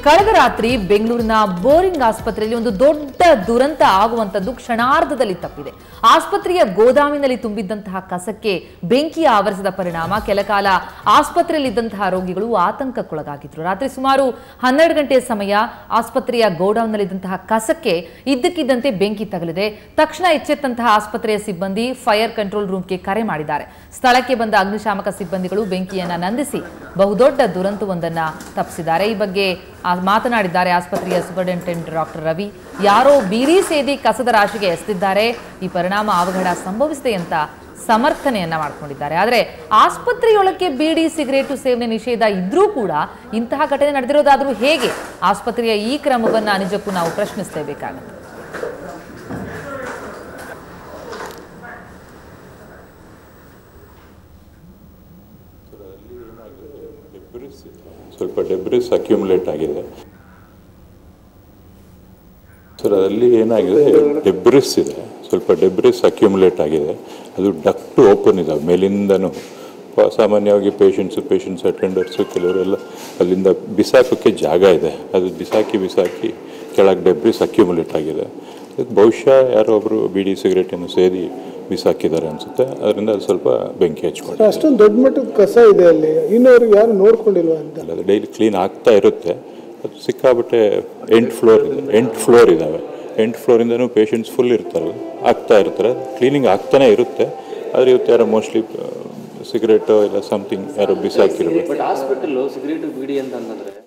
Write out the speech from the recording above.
ಕಳೆದ ರಾತ್ರಿ ಬೆಂಗಳೂರಿನ ಬೋರಿಂಗ್ ಆಸ್ಪತ್ರೆಯಲ್ಲಿ ಒಂದು ದೊಡ್ಡ ದುರಂತ ಆಗುವಂತದ್ದು ಕ್ಷಣಾರ್ಧದಲ್ಲಿ ತಪ್ಪಿದೆ ಆಸ್ಪತ್ರೆಯ ಗೋದಾಮಿನಲ್ಲಿ ತುಂಬಿದ್ದಂತಹ ಕಸಕ್ಕೆ ಬೆಂಕಿ ಆವರಿಸಿದ ಪರಿಣಾಮ ಕೆಲಕಾಲ ಆಸ್ಪತ್ರೆಯಲ್ಲಿದ್ದಂತಹ ರೋಗಿಗಳು ಆತಂಕಕ್ಕೊಳಗಾಗಿದ್ರು ರಾತ್ರಿ ಸುಮಾರು ಹನ್ನೆರಡು ಗಂಟೆಯ ಸಮಯ ಆಸ್ಪತ್ರೆಯ ಗೋಡೌನ್ನಲ್ಲಿದ್ದಂತಹ ಕಸಕ್ಕೆ ಇದ್ದಕ್ಕಿದ್ದಂತೆ ಬೆಂಕಿ ತಗಲಿದೆ ತಕ್ಷಣ ಎಚ್ಚೆತ್ತಂತಹ ಆಸ್ಪತ್ರೆಯ ಸಿಬ್ಬಂದಿ ಫೈರ್ ಕಂಟ್ರೋಲ್ ರೂಮ್ಗೆ ಕರೆ ಮಾಡಿದ್ದಾರೆ ಸ್ಥಳಕ್ಕೆ ಬಂದ ಅಗ್ನಿಶಾಮಕ ಸಿಬ್ಬಂದಿಗಳು ಬೆಂಕಿಯನ್ನ ನಂದಿಸಿ ಬಹುದೊಡ್ಡ ದುರಂತವೊಂದನ್ನ ತಪ್ಪಿಸಿದ್ದಾರೆ ಈ ಬಗ್ಗೆ ಆ- ಮಾತನಾಡಿದ್ದಾರೆ ಆಸ್ಪತ್ರೆಯ ಸೂಪರಿಂಟೆಂಡೆಂಟ್ ಡಾಕ್ಟರ್ ರವಿ ಯಾರೋ ಬೀಡಿ ಸೇದಿ ಕಸದ ರಾಶಿಗೆ ಎಸೆದಿದ್ದಾರೆ ಈ ಪರಿಣಾಮ ಅವಘಡ ಸಂಭವಿಸಿದೆ ಅಂತ ಸಮರ್ಥನೆಯನ್ನ ಮಾಡ್ಕೊಂಡಿದ್ದಾರೆ ಆದರೆ ಆಸ್ಪತ್ರೆಯೊಳಕ್ಕೆ ಬೀಡಿ ಸಿಗರೇಟು ಸೇವನೆ ನಿಷೇಧ ಇದ್ರೂ ಕೂಡ ಇಂತಹ ಘಟನೆ ನಡೆದಿರೋದಾದ್ರೂ ಹೇಗೆ ಆಸ್ಪತ್ರೆಯ ಈ ಕ್ರಮವನ್ನ ನಿಜಕ್ಕೂ ನಾವು ಪ್ರಶ್ನಿಸಲೇಬೇಕಾಗುತ್ತೆ ಡೆಬ್ರಿಸ್ ಸ್ವಲ್ಪ ಡೆಬ್ರಿಸ್ ಅಕ್ಯುಮುಲೇಟ್ ಆಗಿದೆ ಸರ್ ಅಲ್ಲಿ ಏನಾಗಿದೆ ಡೆಬ್ರಿಸ್ ಇದೆ ಸ್ವಲ್ಪ ಡೆಬ್ರಿಸ್ ಅಕ್ಯುಮುಲೇಟ್ ಆಗಿದೆ ಅದು ಡಕ್ಟು ಓಪನ್ ಇದಾವೆ ಮೇಲಿಂದನೂ ಪ- ಸಾಮಾನ್ಯವಾಗಿ ಪೇಷಂಟ್ಸು ಪೇಷಂಟ್ಸ್ ಅಟೆಂಡರ್ಸು ಕೆಲವರೆಲ್ಲ ಅಲ್ಲಿಂದ ಬಿಸಾಕೋಕ್ಕೆ ಜಾಗ ಇದೆ ಅದು ಬಿಸಾಕಿ ಬಿಸಾಕಿ ಕೆಳಗೆ ಡೆಬ್ರಿಸ್ ಅಕ್ಯುಮುಲೇಟ್ ಆಗಿದೆ ಅದಕ್ಕೆ ಬಹುಶಃ ಯಾರೋ ಒಬ್ಬರು ಬೀಡಿ ಸಿಗರೇಟನ್ನು ಸೇದಿ ಬಿಸಾಕಿದ್ದಾರೆ ಅನಿಸುತ್ತೆ ಅದರಿಂದ ಅದು ಸ್ವಲ್ಪ ಬೆಂಕಿ ಹಚ್ಕೊಂಡು ಅಷ್ಟೊಂದು ದೊಡ್ಡ ಮಟ್ಟದ ಕಸ ಇದೆ ಅಲ್ಲಿ ಇನ್ನೋರ್ಗೆ ಯಾರು ನೋಡ್ಕೊಂಡಿಲ್ವಾ ಅಂತ ಅಲ್ಲ ಅದು ಡೈಲಿ ಕ್ಲೀನ್ ಆಗ್ತಾ ಇರುತ್ತೆ ಅದು ಸಿಕ್ಕಾಬಿಟ್ಟೆ ಎಂಟು ಫ್ಲೋರ್ ಇದೆ ಎಂಟು ಫ್ಲೋರ್ ಇದ್ದಾವೆ ಎಂಟು ಫ್ಲೋರಿಂದನೂ ಪೇಷಂಟ್ಸ್ ಫುಲ್ ಇರ್ತಾರೆ ಆಗ್ತಾ ಇರ್ತಾರೆ ಕ್ಲೀನಿಂಗ್ ಆಗ್ತಾನೆ ಇರುತ್ತೆ ಆದರೆ ಇವತ್ತು ಯಾರೋ ಮೋಸ್ಟ್ಲಿ ಸಿಗರೇಟು ಇಲ್ಲ ಸಮಥಿಂಗ್ ಯಾರೋ ಬಿಸಾಕಿರ್ಬೇಕು ಬಟ್ ಹಾಸ್ಪಿಟಲ್ ಸಿಗರೇಟ್ ಬೀಡಿ ಅಂತ ಅಂತಂದ್ರೆ